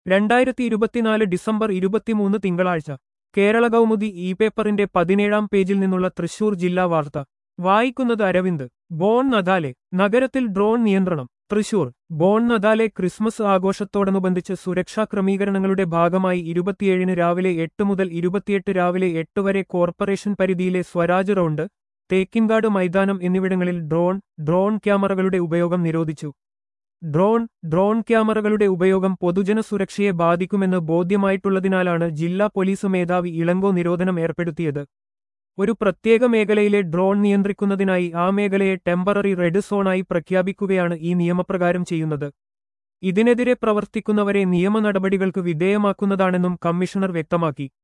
രണ്ടായിരത്തി ഇരുപത്തിനാല് ഡിസംബർ ഇരുപത്തിമൂന്ന് തിങ്കളാഴ്ച കേരള കൗമുദി ഇ പേപ്പറിന്റെ പതിനേഴാം പേജിൽ നിന്നുള്ള തൃശൂർ ജില്ലാ വാർത്ത വായിക്കുന്നത് അരവിന്ദ് ബോൺ നദാലെ നഗരത്തിൽ ഡ്രോൺ നിയന്ത്രണം തൃശൂർ ബോൺ നദാലെ ക്രിസ്മസ് ആഘോഷത്തോടനുബന്ധിച്ച് സുരക്ഷാ ക്രമീകരണങ്ങളുടെ ഭാഗമായി ഇരുപത്തിയേഴിന് രാവിലെ എട്ട് മുതൽ ഇരുപത്തിയെട്ട് രാവിലെ എട്ട് വരെ കോർപ്പറേഷൻ പരിധിയിലെ സ്വരാജ് റൗണ്ട് തേക്കിൻകാട് മൈതാനം എന്നിവിടങ്ങളിൽ ഡ്രോൺ ഡ്രോൺ ക്യാമറകളുടെ ഉപയോഗം നിരോധിച്ചു ഡ്രോൺ ഡ്രോൺ ക്യാമറകളുടെ ഉപയോഗം പൊതുജന സുരക്ഷയെ ബാധിക്കുമെന്ന് ബോധ്യമായിട്ടുള്ളതിനാലാണ് ജില്ലാ പോലീസ് മേധാവി ഇളങ്കോ നിരോധനം ഏർപ്പെടുത്തിയത് ഒരു പ്രത്യേക മേഖലയിലെ ഡ്രോൺ നിയന്ത്രിക്കുന്നതിനായി ആ മേഖലയെ ടെമ്പററി റെഡ് സോണായി പ്രഖ്യാപിക്കുകയാണ് ഈ നിയമപ്രകാരം ചെയ്യുന്നത് ഇതിനെതിരെ പ്രവർത്തിക്കുന്നവരെ നിയമ നടപടികൾക്ക് വിധേയമാക്കുന്നതാണെന്നും കമ്മീഷണർ വ്യക്തമാക്കി